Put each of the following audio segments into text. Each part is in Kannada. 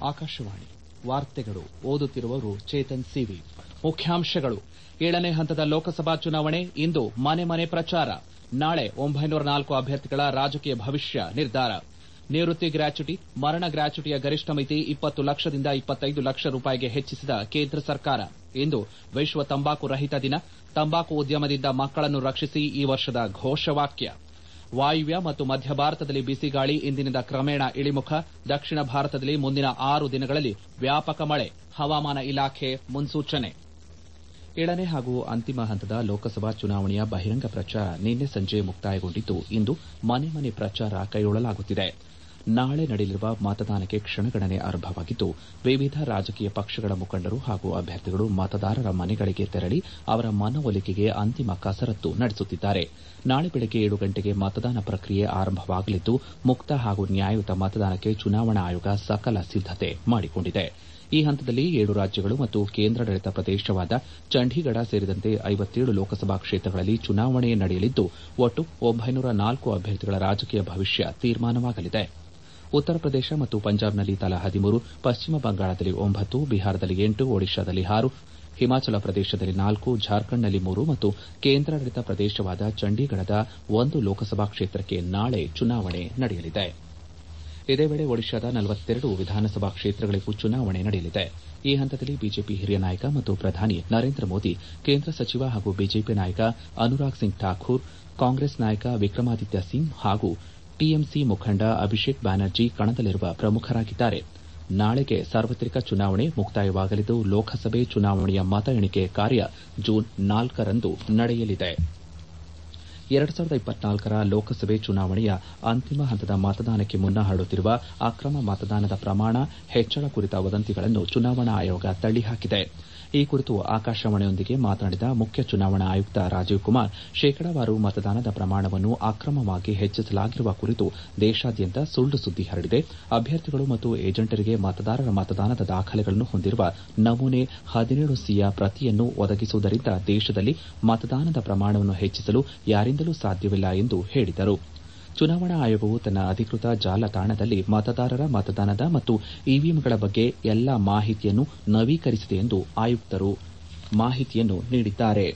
ಆಕಾಶವಾಣಿ ವಾರ್ತೆಗಳು ಓದುತ್ತಿರುವವರು ಚೇತನ್ ಸಿವಿ ಮುಖ್ಯಾಂಶಗಳು ಏಳನೇ ಹಂತದ ಲೋಕಸಭಾ ಚುನಾವಣೆ ಇಂದು ಮನೆ ಮನೆ ಪ್ರಚಾರ ನಾಳೆ ಒಂಬೈನೂರ ನಾಲ್ಕು ಅಭ್ಯರ್ಥಿಗಳ ರಾಜಕೀಯ ಭವಿಷ್ಯ ನಿರ್ಧಾರ ನಿವೃತ್ತಿ ಗ್ರಾಚ್ಯುಟಿ ಮರಣ ಗ್ರಾಚ್ಯುಟಿಯ ಗರಿಷ್ಠ ಮಿತಿ ಇಪ್ಪತ್ತು ಲಕ್ಷದಿಂದ ಇಪ್ಪತ್ತೈದು ಲಕ್ಷ ರೂಪಾಯಿಗೆ ಹೆಚ್ಚಿಸಿದ ಕೇಂದ್ರ ಸರ್ಕಾರ ಇಂದು ವಿಶ್ವ ತಂಬಾಕು ರಹಿತ ದಿನ ತಂಬಾಕು ಉದ್ಯಮದಿಂದ ಮಕ್ಕಳನ್ನು ರಕ್ಷಿಸಿ ಈ ವರ್ಷದ ಘೋಷವಾಕ್ಯ ವಾಯುವ್ಯ ಮತ್ತು ಮಧ್ಯ ಭಾರತದಲ್ಲಿ ಬಿಸಿಗಾಳಿ ಇಂದಿನಿಂದ ಕ್ರಮೇಣ ಇಳಿಮುಖ ದಕ್ಷಿಣ ಭಾರತದಲ್ಲಿ ಮುಂದಿನ ಆರು ದಿನಗಳಲ್ಲಿ ವ್ಯಾಪಕ ಮಳೆ ಹವಾಮಾನ ಇಲಾಖೆ ಮುನ್ಸೂಚನೆ ಏಳನೇ ಹಾಗೂ ಅಂತಿಮ ಹಂತದ ಲೋಕಸಭಾ ಚುನಾವಣೆಯ ಬಹಿರಂಗ ಪ್ರಚಾರ ನಿನ್ನೆ ಸಂಜೆ ಮುಕ್ತಾಯಗೊಂಡಿದ್ದು ಇಂದು ಮನೆ ಮನೆ ಪ್ರಚಾರ ಕೈಗೊಳ್ಳಲಾಗುತ್ತಿದೆ ನಾಳೆ ನಡೆಯಲಿರುವ ಮತದಾನಕ್ಕೆ ಕ್ಷಣಗಣನೆ ಆರಂಭವಾಗಿದ್ದು ವಿವಿಧ ರಾಜಕೀಯ ಪಕ್ಷಗಳ ಮುಖಂಡರು ಹಾಗೂ ಅಭ್ಯರ್ಥಿಗಳು ಮತದಾರರ ಮನೆಗಳಿಗೆ ತೆರಳಿ ಅವರ ಮನವೊಲಿಕೆಗೆ ಅಂತಿಮ ಕಸರತ್ತು ನಡೆಸುತ್ತಿದ್ದಾರೆ ನಾಳೆ ಬೆಳಗ್ಗೆ ಏಳು ಗಂಟೆಗೆ ಮತದಾನ ಪ್ರಕ್ರಿಯೆ ಆರಂಭವಾಗಲಿದ್ದು ಮುಕ್ತ ಹಾಗೂ ನ್ಯಾಯಯುತ ಮತದಾನಕ್ಕೆ ಚುನಾವಣಾ ಆಯೋಗ ಸಕಲ ಸಿದ್ದತೆ ಮಾಡಿಕೊಂಡಿದೆ ಈ ಹಂತದಲ್ಲಿ ಏಳು ರಾಜ್ಯಗಳು ಮತ್ತು ಕೇಂದ್ರಾಡಳಿತ ಪ್ರದೇಶವಾದ ಚಂಡೀಗಢ ಸೇರಿದಂತೆ ಐವತ್ತೇಳು ಲೋಕಸಭಾ ಕ್ಷೇತ್ರಗಳಲ್ಲಿ ಚುನಾವಣೆ ನಡೆಯಲಿದ್ದು ಒಟ್ಟು ಒಂಬೈನೂರ ನಾಲ್ಕು ಅಭ್ಯರ್ಥಿಗಳ ರಾಜಕೀಯ ಭವಿಷ್ಯ ತೀರ್ಮಾನವಾಗಲಿದೆ ಉತ್ತರ ಪ್ರದೇಶ ಮತ್ತು ಪಂಜಾಬ್ನಲ್ಲಿ ತಲಾ ಹದಿಮೂರು ಪಶ್ಚಿಮ ಬಂಗಾಳದಲ್ಲಿ ಒಂಬತ್ತು ಬಿಹಾರದಲ್ಲಿ ಎಂಟು ಒಡಿಶಾದಲ್ಲಿ ಆರು ಹಿಮಾಚಲ ಪ್ರದೇಶದಲ್ಲಿ ನಾಲ್ಕು ಜಾರ್ಖಂಡ್ನಲ್ಲಿ ಮೂರು ಮತ್ತು ಕೇಂದ್ರಾಡಳಿತ ಪ್ರದೇಶವಾದ ಚಂಡೀಗಢದ ಒಂದು ಲೋಕಸಭಾ ಕ್ಷೇತ್ರಕ್ಕೆ ನಾಳೆ ಚುನಾವಣೆ ನಡೆಯಲಿದೆ ಇದೇ ವೇಳೆ ಒಡಿಶಾದ ನಲವತ್ತೆರಡು ವಿಧಾನಸಭಾ ಕ್ಷೇತ್ರಗಳಿಗೂ ಚುನಾವಣೆ ನಡೆಯಲಿದೆ ಈ ಹಂತದಲ್ಲಿ ಬಿಜೆಪಿ ಹಿರಿಯ ನಾಯಕ ಮತ್ತು ಪ್ರಧಾನಿ ನರೇಂದ್ರ ಮೋದಿ ಕೇಂದ್ರ ಸಚಿವ ಹಾಗೂ ಬಿಜೆಪಿ ನಾಯಕ ಅನುರಾಗ್ ಸಿಂಗ್ ಠಾಕೂರ್ ಕಾಂಗ್ರೆಸ್ ನಾಯಕ ವಿಕ್ರಮಾದಿತ್ಯ ಸಿಂಗ್ ಹಾಗೂ ಟಿಎಂಸಿ ಮುಖಂಡ ಅಭಿಷೇಕ್ ಬ್ಯಾನರ್ಜಿ ಕಣದಲ್ಲಿರುವ ಪ್ರಮುಖರಾಗಿದ್ದಾರೆ ನಾಳೆಗೆ ಸಾರ್ವತ್ರಿಕ ಚುನಾವಣೆ ಮುಕ್ತಾಯವಾಗಲಿದ್ದು ಲೋಕಸಭೆ ಚುನಾವಣೆಯ ಮತ ಎಣಿಕೆ ಕಾರ್ಯ ಜೂನ್ ನಾಲ್ಕರಂದು ನಡೆಯಲಿದೆ ಎರಡು ಸಾವಿರದ ಇಪ್ಪತ್ನಾಲ್ಕರ ಲೋಕಸಭೆ ಚುನಾವಣೆಯ ಅಂತಿಮ ಹಂತದ ಮತದಾನಕ್ಕೆ ಮುನ್ನ ಹರಡುತ್ತಿರುವ ಅಕ್ರಮ ಮತದಾನದ ಪ್ರಮಾಣ ಹೆಚ್ಚಳ ಕುರಿತ ವದಂತಿಗಳನ್ನು ಚುನಾವಣಾ ಆಯೋಗ ತಳ್ಳಿಹಾಕಿದೆ ಈ ಕುರಿತು ಆಕಾಶವಾಣಿಯೊಂದಿಗೆ ಮಾತನಾಡಿದ ಮುಖ್ಯ ಚುನಾವಣಾ ಆಯುಕ್ತ ರಾಜೀವ್ ಕುಮಾರ್ ಶೇಕಡಾವಾರು ಮತದಾನದ ಪ್ರಮಾಣವನ್ನು ಅಕ್ರಮವಾಗಿ ಹೆಚ್ಚಿಸಲಾಗಿರುವ ಕುರಿತು ದೇಶಾದ್ಯಂತ ಸುಳ್ಳು ಸುದ್ದಿ ಹರಡಿದೆ ಅಭ್ಯರ್ಥಿಗಳು ಮತ್ತು ಏಜೆಂಟರಿಗೆ ಮತದಾರರ ಮತದಾನದ ದಾಖಲೆಗಳನ್ನು ಹೊಂದಿರುವ ನಮೂನೆ ಹದಿನೇಳು ಸಿಯ ಪ್ರತಿಯನ್ನು ಒದಗಿಸುವುದರಿಂದ ದೇಶದಲ್ಲಿ ಮತದಾನದ ಪ್ರಮಾಣವನ್ನು ಹೆಚ್ಚಿಸಲು ಯಾರಿಂದಲೂ ಸಾಧ್ಯವಿಲ್ಲ ಎಂದು ಹೇಳಿದರು ಚುನಾವಣಾ ಆಯೋಗವು ತನ್ನ ಅಧಿಕೃತ ಜಾಲತಾಣದಲ್ಲಿ ಮತದಾರರ ಮತದಾನದ ಮತ್ತು ಇವಿಎಂಗಳ ಬಗ್ಗೆ ಎಲ್ಲಾ ಮಾಹಿತಿಯನ್ನು ನವೀಕರಿಸಿದೆ ಎಂದು ಆಯುಕ್ತರು ಮಾಹಿತಿಯನ್ನು ನೀಡಿದ್ದಾರೆ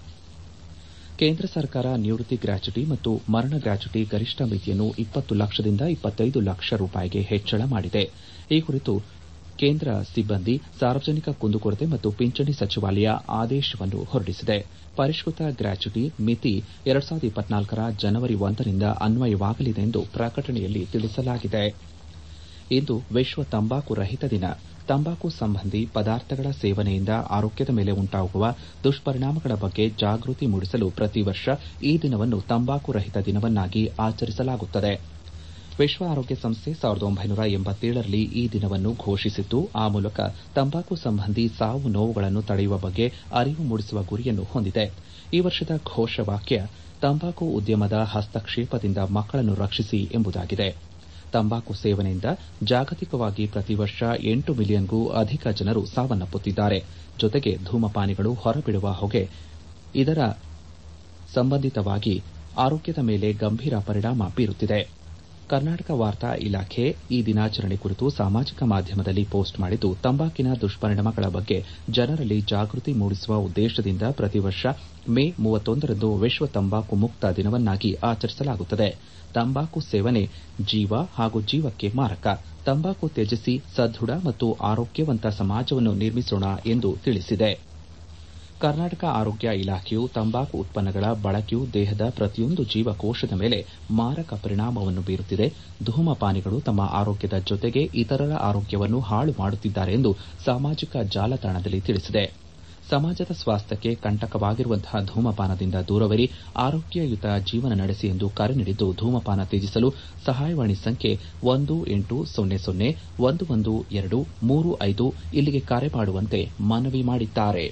ಕೇಂದ್ರ ಸರ್ಕಾರ ನಿವೃತ್ತಿ ಗ್ರಾಚ್ಯುಟಿ ಮತ್ತು ಮರಣ ಗ್ರಾಚ್ಯುಟಿ ಗರಿಷ್ಠ ಮಿತಿಯನ್ನು ಇಪ್ಪತ್ತು ಲಕ್ಷದಿಂದ ಇಪ್ಪತ್ತೈದು ಲಕ್ಷ ರೂಪಾಯಿಗೆ ಹೆಚ್ಚಳ ಮಾಡಿದೆ ಈ ಕುರಿತು ಕೇಂದ್ರ ಸಿಬ್ಬಂದಿ ಸಾರ್ವಜನಿಕ ಕುಂದುಕೊರತೆ ಮತ್ತು ಪಿಂಚಣಿ ಸಚಿವಾಲಯ ಆದೇಶವನ್ನು ಹೊರಡಿಸಿದೆ ಪರಿಷ್ಕೃತ ಗ್ರಾಚ್ಯುಟಿ ಮಿತಿ ಎರಡು ಸಾವಿರದ ಇಪ್ಪತ್ನಾಲ್ಕರ ಜನವರಿ ಒಂದರಿಂದ ಅನ್ವಯವಾಗಲಿದೆ ಎಂದು ಪ್ರಕಟಣೆಯಲ್ಲಿ ತಿಳಿಸಲಾಗಿದೆ ಇಂದು ವಿಶ್ವ ತಂಬಾಕು ರಹಿತ ದಿನ ತಂಬಾಕು ಸಂಬಂಧಿ ಪದಾರ್ಥಗಳ ಸೇವನೆಯಿಂದ ಆರೋಗ್ಯದ ಮೇಲೆ ಉಂಟಾಗುವ ದುಷ್ಪರಿಣಾಮಗಳ ಬಗ್ಗೆ ಜಾಗೃತಿ ಮೂಡಿಸಲು ಪ್ರತಿ ವರ್ಷ ಈ ದಿನವನ್ನು ತಂಬಾಕು ರಹಿತ ದಿನವನ್ನಾಗಿ ಆಚರಿಸಲಾಗುತ್ತದೆ ವಿಶ್ವ ಆರೋಗ್ಯ ಸಂಸ್ಥೆ ಸಾವಿರದ ಒಂಬೈನೂರ ಎಂಬತ್ತೇಳರಲ್ಲಿ ಈ ದಿನವನ್ನು ಘೋಷಿಸಿದ್ದು ಆ ಮೂಲಕ ತಂಬಾಕು ಸಂಬಂಧಿ ಸಾವು ನೋವುಗಳನ್ನು ತಡೆಯುವ ಬಗ್ಗೆ ಅರಿವು ಮೂಡಿಸುವ ಗುರಿಯನ್ನು ಹೊಂದಿದೆ ಈ ವರ್ಷದ ಘೋಷವಾಕ್ಯ ತಂಬಾಕು ಉದ್ಯಮದ ಹಸ್ತಕ್ಷೇಪದಿಂದ ಮಕ್ಕಳನ್ನು ರಕ್ಷಿಸಿ ಎಂಬುದಾಗಿದೆ ತಂಬಾಕು ಸೇವನೆಯಿಂದ ಜಾಗತಿಕವಾಗಿ ಪ್ರತಿ ವರ್ಷ ಎಂಟು ಮಿಲಿಯನ್ಗೂ ಅಧಿಕ ಜನರು ಸಾವನ್ನಪ್ಪುತ್ತಿದ್ದಾರೆ ಜೊತೆಗೆ ಧೂಮಪಾನಿಗಳು ಹೊರಬಿಡುವ ಹೊಗೆ ಇದರ ಸಂಬಂಧಿತವಾಗಿ ಆರೋಗ್ಯದ ಮೇಲೆ ಗಂಭೀರ ಪರಿಣಾಮ ಬೀರುತ್ತಿದೆ ಕರ್ನಾಟಕ ವಾರ್ತಾ ಇಲಾಖೆ ಈ ದಿನಾಚರಣೆ ಕುರಿತು ಸಾಮಾಜಿಕ ಮಾಧ್ಯಮದಲ್ಲಿ ಪೋಸ್ಟ್ ಮಾಡಿದ್ದು ತಂಬಾಕಿನ ದುಷ್ಪರಿಣಾಮಗಳ ಬಗ್ಗೆ ಜನರಲ್ಲಿ ಜಾಗೃತಿ ಮೂಡಿಸುವ ಉದ್ದೇಶದಿಂದ ಪ್ರತಿ ವರ್ಷ ಮೇ ಮೂವತ್ತೊಂದರಂದು ವಿಶ್ವ ತಂಬಾಕು ಮುಕ್ತ ದಿನವನ್ನಾಗಿ ಆಚರಿಸಲಾಗುತ್ತದೆ ತಂಬಾಕು ಸೇವನೆ ಜೀವ ಹಾಗೂ ಜೀವಕ್ಕೆ ಮಾರಕ ತಂಬಾಕು ತ್ಯಜಿಸಿ ಸದೃಢ ಮತ್ತು ಆರೋಗ್ಯವಂತ ಸಮಾಜವನ್ನು ನಿರ್ಮಿಸೋಣ ಎಂದು ತಿಳಿಸಿದೆ ಕರ್ನಾಟಕ ಆರೋಗ್ಯ ಇಲಾಖೆಯು ತಂಬಾಕು ಉತ್ಪನ್ನಗಳ ಬಳಕೆಯು ದೇಹದ ಪ್ರತಿಯೊಂದು ಜೀವಕೋಶದ ಮೇಲೆ ಮಾರಕ ಪರಿಣಾಮವನ್ನು ಬೀರುತ್ತಿದೆ ಧೂಮಪಾನಿಗಳು ತಮ್ಮ ಆರೋಗ್ಯದ ಜೊತೆಗೆ ಇತರರ ಆರೋಗ್ಯವನ್ನು ಹಾಳು ಮಾಡುತ್ತಿದ್ದಾರೆ ಎಂದು ಸಾಮಾಜಿಕ ಜಾಲತಾಣದಲ್ಲಿ ತಿಳಿಸಿದೆ ಸಮಾಜದ ಸ್ವಾಸ್ಥ್ಯಕ್ಕೆ ಕಂಟಕವಾಗಿರುವಂತಹ ಧೂಮಪಾನದಿಂದ ದೂರವಿರಿ ಆರೋಗ್ಯಯುತ ಜೀವನ ನಡೆಸಿ ಎಂದು ಕರೆ ನೀಡಿದ್ದು ಧೂಮಪಾನ ತ್ಯಜಿಸಲು ಸಹಾಯವಾಣಿ ಸಂಖ್ಯೆ ಒಂದು ಎಂಟು ಸೊನ್ನೆ ಸೊನ್ನೆ ಒಂದು ಒಂದು ಎರಡು ಮೂರು ಐದು ಇಲ್ಲಿಗೆ ಕರೆ ಮಾಡುವಂತೆ ಮನವಿ ಮಾಡಿದ್ದಾರೆ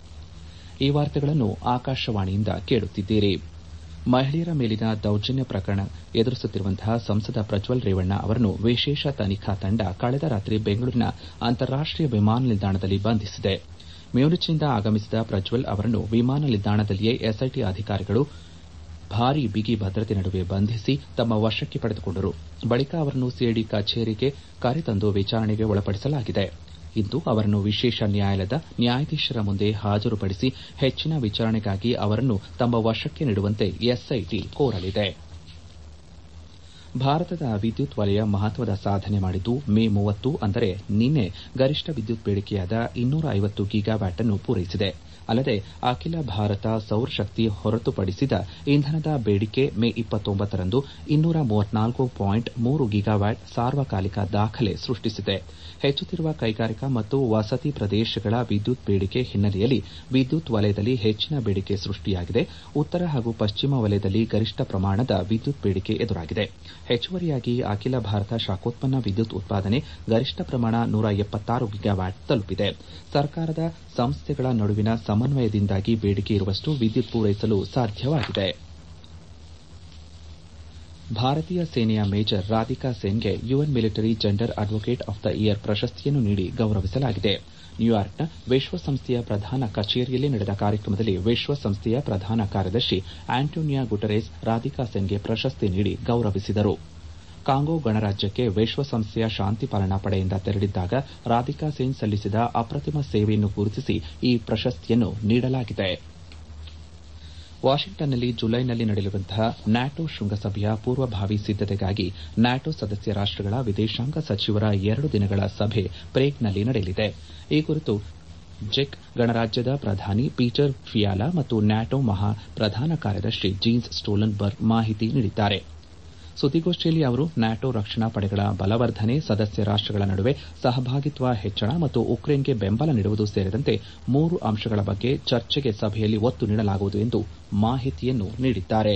ಈ ವಾರ್ತೆಗಳನ್ನು ಆಕಾಶವಾಣಿಯಿಂದ ಕೇಳುತ್ತಿದ್ದೀರಿ ಮಹಿಳೆಯರ ಮೇಲಿನ ದೌರ್ಜನ್ಯ ಪ್ರಕರಣ ಎದುರಿಸುತ್ತಿರುವಂತಹ ಸಂಸದ ಪ್ರಜ್ವಲ್ ರೇವಣ್ಣ ಅವರನ್ನು ವಿಶೇಷ ತನಿಖಾ ತಂಡ ಕಳೆದ ರಾತ್ರಿ ಬೆಂಗಳೂರಿನ ಅಂತಾರಾಷ್ಟೀಯ ವಿಮಾನ ನಿಲ್ದಾಣದಲ್ಲಿ ಬಂಧಿಸಿದೆ ಮ್ಯೂನಿಚ್ನಿಂದ ಆಗಮಿಸಿದ ಪ್ರಜ್ವಲ್ ಅವರನ್ನು ವಿಮಾನ ನಿಲ್ದಾಣದಲ್ಲಿಯೇ ಎಸ್ಐಟಿ ಅಧಿಕಾರಿಗಳು ಭಾರೀ ಬಿಗಿ ಭದ್ರತೆ ನಡುವೆ ಬಂಧಿಸಿ ತಮ್ಮ ವಶಕ್ಕೆ ಪಡೆದುಕೊಂಡರು ಬಳಿಕ ಅವರನ್ನು ಸಿಐಡಿ ಕಚೇರಿಗೆ ಕರೆತಂದು ವಿಚಾರಣೆಗೆ ಒಳಪಡಿಸಲಾಗಿದೆ ಇಂದು ಅವರನ್ನು ವಿಶೇಷ ನ್ಯಾಯಾಲಯದ ನ್ಯಾಯಾಧೀಶರ ಮುಂದೆ ಹಾಜರುಪಡಿಸಿ ಹೆಚ್ಚಿನ ವಿಚಾರಣೆಗಾಗಿ ಅವರನ್ನು ತಮ್ಮ ವಶಕ್ಕೆ ನೀಡುವಂತೆ ಎಸ್ಐಟಿ ಕೋರಲಿದೆ ಭಾರತದ ವಿದ್ಯುತ್ ವಲಯ ಮಹತ್ವದ ಸಾಧನೆ ಮಾಡಿದ್ದು ಮೇ ಮೂವತ್ತು ಅಂದರೆ ನಿನ್ನೆ ಗರಿಷ್ಠ ವಿದ್ಯುತ್ ಬೇಡಿಕೆಯಾದ ಇನ್ನೂರ ಐವತ್ತು ಗಿಗಾವ್ಯಾಟ್ ಅನ್ನು ಪೂರೈಸಿದೆ ಅಲ್ಲದೆ ಅಖಿಲ ಭಾರತ ಸೌರಶಕ್ತಿ ಹೊರತುಪಡಿಸಿದ ಇಂಧನದ ಬೇಡಿಕೆ ಮೇ ಇಪ್ಪತ್ತೊಂಬತ್ತರಂದು ಇನ್ನೂರ ಮೂವತ್ನಾಲ್ಕು ಪಾಯಿಂಟ್ ಮೂರು ಗಿಗಾವ್ಯಾಟ್ ಸಾರ್ವಕಾಲಿಕ ದಾಖಲೆ ಸೃಷ್ಟಿಸಿದೆ ಹೆಚ್ಚುತ್ತಿರುವ ಕೈಗಾರಿಕಾ ಮತ್ತು ವಸತಿ ಪ್ರದೇಶಗಳ ವಿದ್ಯುತ್ ಬೇಡಿಕೆ ಹಿನ್ನೆಲೆಯಲ್ಲಿ ವಿದ್ಯುತ್ ವಲಯದಲ್ಲಿ ಹೆಚ್ಚಿನ ಬೇಡಿಕೆ ಸೃಷ್ಟಿಯಾಗಿದೆ ಉತ್ತರ ಹಾಗೂ ಪಶ್ಚಿಮ ವಲಯದಲ್ಲಿ ಗರಿಷ್ಠ ಪ್ರಮಾಣದ ವಿದ್ಯುತ್ ಬೇಡಿಕೆ ಎದುರಾಗಿದೆ ಹೆಚ್ಚುವರಿಯಾಗಿ ಅಖಿಲ ಭಾರತ ಶಾಖೋತ್ಪನ್ನ ವಿದ್ಯುತ್ ಉತ್ಪಾದನೆ ಗರಿಷ್ಠ ಪ್ರಮಾಣ ನೂರ ಎಪ್ಪತ್ತಾರು ಗಿಗಾವ್ಯಾಟ್ ತಲುಪಿದೆ ಸರ್ಕಾರದ ಸಂಸ್ಥೆಗಳ ನಡುವಿನ ಸಮನ್ವಯದಿಂದಾಗಿ ಬೇಡಿಕೆ ಇರುವಷ್ಟು ವಿದ್ಯುತ್ ಪೂರೈಸಲು ಸಾಧ್ಯವಾಗಿದೆ ಭಾರತೀಯ ಸೇನೆಯ ಮೇಜರ್ ರಾಧಿಕಾ ಸೇನ್ಗೆ UN military gender advocate of the year ಪ್ರಶಸ್ತಿಯನ್ನು ನೀಡಿ ಗೌರವಿಸಲಾಗಿದೆ ನ್ಯೂಯಾರ್ಕ್ನ ವಿಶ್ವಸಂಸ್ಥೆಯ ಪ್ರಧಾನ ಕಚೇರಿಯಲ್ಲಿ ನಡೆದ ಕಾರ್ಯಕ್ರಮದಲ್ಲಿ ವಿಶ್ವಸಂಸ್ಥೆಯ ಪ್ರಧಾನ ಕಾರ್ಯದರ್ಶಿ ಆಂಟೋನಿಯಾ ಗುಟೆರೆಸ್ ರಾಧಿಕಾ ಸೇನ್ಗೆ ಪ್ರಶಸ್ತಿ ನೀಡಿ ಗೌರವಿಸಿದರು ಕಾಂಗೋ ಗಣರಾಜ್ಯಕ್ಕೆ ವಿಶ್ವಸಂಸ್ಥೆಯ ಶಾಂತಿ ಪಾಲನಾ ಪಡೆಯಿಂದ ತೆರಳಿದ್ದಾಗ ರಾಧಿಕಾ ಸೇನ್ ಸಲ್ಲಿಸಿದ ಅಪ್ರತಿಮ ಸೇವೆಯನ್ನು ಗುರುತಿಸಿ ಈ ಪ್ರಶಸ್ತಿಯನ್ನು ನೀಡಲಾಗಿದೆ ವಾಷಿಂಗ್ಟನ್ನಲ್ಲಿ ಜುಲೈನಲ್ಲಿ ನಡೆಯಲಿರುವಂತಹ ನ್ಯಾಟೋ ಶೃಂಗಸಭೆಯ ಪೂರ್ವಭಾವಿ ಸಿದ್ದತೆಗಾಗಿ ನ್ಯಾಟೋ ಸದಸ್ಯ ರಾಷ್ಟಗಳ ವಿದೇಶಾಂಗ ಸಚಿವರ ಎರಡು ದಿನಗಳ ಸಭೆ ಪ್ರೇಗ್ನಲ್ಲಿ ನಡೆಯಲಿದೆ ಈ ಕುರಿತು ಚೆಕ್ ಗಣರಾಜ್ಯದ ಪ್ರಧಾನಿ ಪೀಟರ್ ಫಿಯಾಲಾ ಮತ್ತು ನ್ಯಾಟೋ ಮಹಾ ಪ್ರಧಾನ ಕಾರ್ಯದರ್ಶಿ ಜೀನ್ಸ್ ಸ್ಟೋಲನ್ಬರ್ಗ್ ಮಾಹಿತಿ ನೀಡಿದ್ದಾರೆ ಸುದ್ದಿಗೋಷ್ಠಿಯಲ್ಲಿ ಅವರು ನ್ಯಾಟೋ ರಕ್ಷಣಾ ಪಡೆಗಳ ಬಲವರ್ಧನೆ ಸದಸ್ಯ ರಾಷ್ಟಗಳ ನಡುವೆ ಸಹಭಾಗಿತ್ವ ಹೆಚ್ಚಳ ಮತ್ತು ಉಕ್ರೇನ್ಗೆ ಬೆಂಬಲ ನೀಡುವುದು ಸೇರಿದಂತೆ ಮೂರು ಅಂಶಗಳ ಬಗ್ಗೆ ಚರ್ಚೆಗೆ ಸಭೆಯಲ್ಲಿ ಒತ್ತು ನೀಡಲಾಗುವುದು ಎಂದು ಮಾಹಿತಿಯನ್ನು ನೀಡಿದ್ದಾರೆ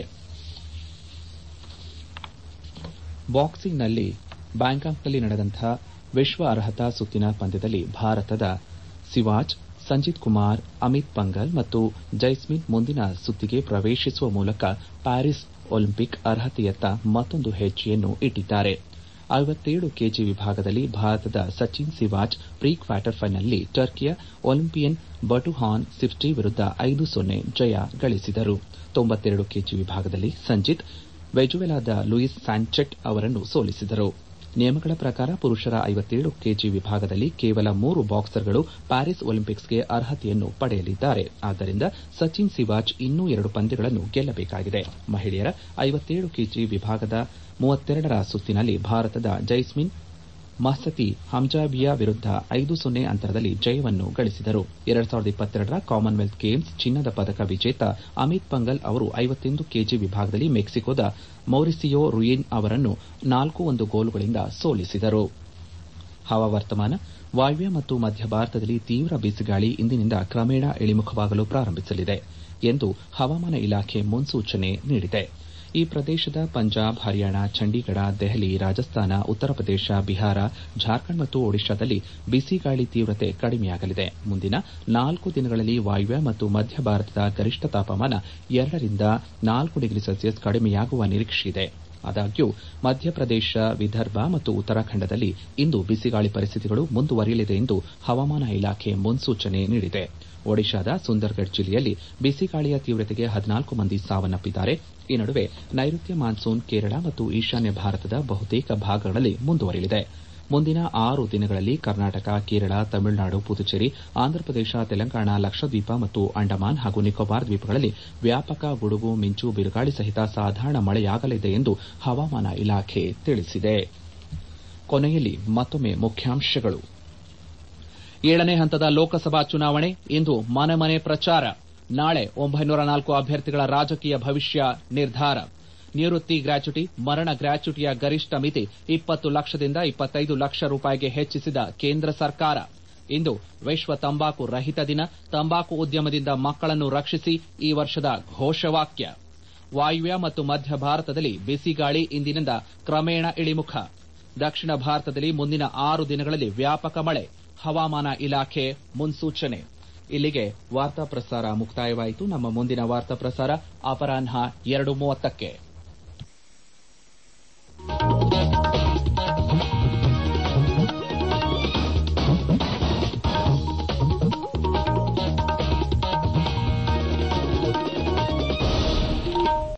ಬಾಕ್ಸಿಂಗ್ನಲ್ಲಿ ಬ್ಯಾಂಕಾಕ್ನಲ್ಲಿ ನಡೆದಂತಹ ವಿಶ್ವ ಅರ್ಹತಾ ಸುತ್ತಿನ ಪಂದ್ಯದಲ್ಲಿ ಭಾರತದ ಸಿವಾಜ್ ಸಂಜಿತ್ ಕುಮಾರ್ ಅಮಿತ್ ಪಂಗಲ್ ಮತ್ತು ಜೈಸ್ಮಿನ್ ಮುಂದಿನ ಸುತ್ತಿಗೆ ಪ್ರವೇಶಿಸುವ ಮೂಲಕ ಪ್ಯಾರಿಸ್ ಒಲಿಂಪಿಕ್ ಅರ್ಹತೆಯತ್ತ ಮತ್ತೊಂದು ಹೆಜ್ಜೆಯನ್ನು ಇಟ್ಟಿದ್ದಾರೆ ಐವತ್ತೇಳು ಕೆಜಿ ವಿಭಾಗದಲ್ಲಿ ಭಾರತದ ಸಚಿನ್ ಸಿವಾಜ್ ಪ್ರೀ ಕ್ವಾರ್ಟರ್ ಫೈನಲ್ನಲ್ಲಿ ಟರ್ಕಿಯ ಒಲಿಂಪಿಯನ್ ಬಟುಹಾನ್ ಸಿಫ್ಟಿ ವಿರುದ್ಧ ಐದು ಸೊನ್ನೆ ಜಯ ಗಳಿಸಿದರು ತೊಂಬತ್ತೆರಡು ಕೆಜಿ ವಿಭಾಗದಲ್ಲಿ ಸಂಜಿತ್ ವೆಜುವೆಲಾದ ಲೂಯಿಸ್ ಸ್ಯಾಂಚೆಟ್ ಅವರನ್ನು ಸೋಲಿಸಿದರು ನಿಯಮಗಳ ಪ್ರಕಾರ ಪುರುಷರ ಐವತ್ತೇಳು ಕೆಜಿ ವಿಭಾಗದಲ್ಲಿ ಕೇವಲ ಮೂರು ಬಾಕ್ಸರ್ಗಳು ಪ್ಯಾರಿಸ್ ಒಲಿಂಪಿಕ್ಸ್ಗೆ ಅರ್ಹತೆಯನ್ನು ಪಡೆಯಲಿದ್ದಾರೆ ಆದ್ದರಿಂದ ಸಚಿನ್ ಸಿವಾಜ್ ಇನ್ನೂ ಎರಡು ಪಂದ್ಯಗಳನ್ನು ಗೆಲ್ಲಬೇಕಾಗಿದೆ ಮಹಿಳೆಯರ ಐವತ್ತೇಳು ಕೆಜಿ ವಿಭಾಗದ ಮೂವತ್ತೆರಡರ ಸುತ್ತಿನಲ್ಲಿ ಭಾರತದ ಜೈಸ್ಮಿನ್ ಮಹ್ಸತಿ ಹಮ್ಜಾಬಿಯಾ ವಿರುದ್ಧ ಐದು ಸೊನ್ನೆ ಅಂತರದಲ್ಲಿ ಜಯವನ್ನು ಗಳಿಸಿದರು ಎರಡ್ ಸಾವಿರದ ಇಪ್ಪತ್ತೆರಡರ ಕಾಮನ್ವೆಲ್ತ್ ಗೇಮ್ಸ್ ಚಿನ್ನದ ಪದಕ ವಿಜೇತ ಅಮಿತ್ ಪಂಗಲ್ ಅವರು ಐವತ್ತೊಂದು ಕೆಜಿ ವಿಭಾಗದಲ್ಲಿ ಮೆಕ್ಸಿಕೋದ ಮೌರಿಸಿಯೋ ರುಯಿನ್ ಅವರನ್ನು ನಾಲ್ಕು ಒಂದು ಗೋಲುಗಳಿಂದ ಸೋಲಿಸಿದರು ಹವಾವರ್ತಮಾನ ವಾಯವ್ಯ ಮತ್ತು ಮಧ್ಯ ಭಾರತದಲ್ಲಿ ತೀವ್ರ ಬಿಸಿಗಾಳಿ ಇಂದಿನಿಂದ ಕ್ರಮೇಣ ಇಳಿಮುಖವಾಗಲು ಪ್ರಾರಂಭಿಸಲಿದೆ ಎಂದು ಹವಾಮಾನ ಇಲಾಖೆ ಮುನ್ಸೂಚನೆ ನೀಡಿದೆ ಈ ಪ್ರದೇಶದ ಪಂಜಾಬ್ ಹರಿಯಾಣ ಚಂಡೀಗಢ ದೆಹಲಿ ರಾಜಸ್ಥಾನ ಉತ್ತರ ಪ್ರದೇಶ ಬಿಹಾರ ಜಾರ್ಖಂಡ್ ಮತ್ತು ಒಡಿಶಾದಲ್ಲಿ ಬಿಸಿಗಾಳಿ ತೀವ್ರತೆ ಕಡಿಮೆಯಾಗಲಿದೆ ಮುಂದಿನ ನಾಲ್ಕು ದಿನಗಳಲ್ಲಿ ವಾಯವ್ಯ ಮತ್ತು ಮಧ್ಯ ಭಾರತದ ಗರಿಷ್ಠ ತಾಪಮಾನ ಎರಡರಿಂದ ನಾಲ್ಕು ಡಿಗ್ರಿ ಸೆಲ್ಸಿಯಸ್ ಕಡಿಮೆಯಾಗುವ ನಿರೀಕ್ಷೆಯಿದೆ ಆದಾಗ್ಯೂ ಮಧ್ಯಪ್ರದೇಶ ವಿದರ್ಭ ಮತ್ತು ಉತ್ತರಾಖಂಡದಲ್ಲಿ ಇಂದು ಬಿಸಿಗಾಳಿ ಪರಿಸ್ಥಿತಿಗಳು ಮುಂದುವರಿಯಲಿದೆ ಎಂದು ಹವಾಮಾನ ಇಲಾಖೆ ಮುನ್ಸೂಚನೆ ನೀಡಿದೆ ಒಡಿಶಾದ ಸುಂದರ್ಗಢ್ ಜಿಲ್ಲೆಯಲ್ಲಿ ಬಿಸಿಗಾಳಿಯ ತೀವ್ರತೆಗೆ ಹದಿನಾಲ್ಕು ಮಂದಿ ಸಾವನ್ನಪ್ಪಿದ್ದಾರೆ ಈ ನಡುವೆ ನೈಋತ್ಯ ಮಾನ್ಸೂನ್ ಕೇರಳ ಮತ್ತು ಈಶಾನ್ಯ ಭಾರತದ ಬಹುತೇಕ ಭಾಗಗಳಲ್ಲಿ ಮುಂದುವರಿಯಲಿದೆ ಮುಂದಿನ ಆರು ದಿನಗಳಲ್ಲಿ ಕರ್ನಾಟಕ ಕೇರಳ ತಮಿಳುನಾಡು ಪುದುಚೇರಿ ಆಂಧ್ರಪ್ರದೇಶ ತೆಲಂಗಾಣ ಲಕ್ಷದ್ವೀಪ ಮತ್ತು ಅಂಡಮಾನ್ ಹಾಗೂ ನಿಕೋಬಾರ್ ದ್ವೀಪಗಳಲ್ಲಿ ವ್ಯಾಪಕ ಗುಡುಗು ಮಿಂಚು ಬಿರುಗಾಳಿ ಸಹಿತ ಸಾಧಾರಣ ಮಳೆಯಾಗಲಿದೆ ಎಂದು ಹವಾಮಾನ ಇಲಾಖೆ ತಿಳಿಸಿದೆ ಕೊನೆಯಲ್ಲಿ ಮತ್ತೊಮ್ಮೆ ಮುಖ್ಯಾಂಶಗಳು ಏಳನೇ ಹಂತದ ಲೋಕಸಭಾ ಚುನಾವಣೆ ಇಂದು ಮನೆ ಮನೆ ಪ್ರಚಾರ ನಾಳೆ ಒಂಬೈನೂರ ನಾಲ್ಕು ಅಭ್ಯರ್ಥಿಗಳ ರಾಜಕೀಯ ಭವಿಷ್ಯ ನಿರ್ಧಾರ ನಿವೃತ್ತಿ ಗ್ರಾಚ್ಯುಟಿ ಮರಣ ಗ್ರಾಚ್ಯುಟಿಯ ಗರಿಷ್ಠ ಮಿತಿ ಇಪ್ಪತ್ತು ಲಕ್ಷದಿಂದ ಇಪ್ಪತ್ತೈದು ಲಕ್ಷ ರೂಪಾಯಿಗೆ ಹೆಚ್ಚಿಸಿದ ಕೇಂದ್ರ ಸರ್ಕಾರ ಇಂದು ವಿಶ್ವ ತಂಬಾಕು ರಹಿತ ದಿನ ತಂಬಾಕು ಉದ್ಯಮದಿಂದ ಮಕ್ಕಳನ್ನು ರಕ್ಷಿಸಿ ಈ ವರ್ಷದ ಘೋಷವಾಕ್ಯ ವಾಯುವ್ಯ ಮತ್ತು ಮಧ್ಯ ಭಾರತದಲ್ಲಿ ಬಿಸಿಗಾಳಿ ಇಂದಿನಿಂದ ಕ್ರಮೇಣ ಇಳಿಮುಖ ದಕ್ಷಿಣ ಭಾರತದಲ್ಲಿ ಮುಂದಿನ ಆರು ದಿನಗಳಲ್ಲಿ ವ್ಯಾಪಕ ಮಳೆ ಹವಾಮಾನ ಇಲಾಖೆ ಮುನ್ಸೂಚನೆ ಇಲ್ಲಿಗೆ ವಾರ್ತಾ ಪ್ರಸಾರ ಮುಕ್ತಾಯವಾಯಿತು ನಮ್ಮ ಮುಂದಿನ ವಾರ್ತಾ ಪ್ರಸಾರ ಅಪರಾಹ್ನ ಎರಡು ಮೂವತ್ತಕ್ಕೆ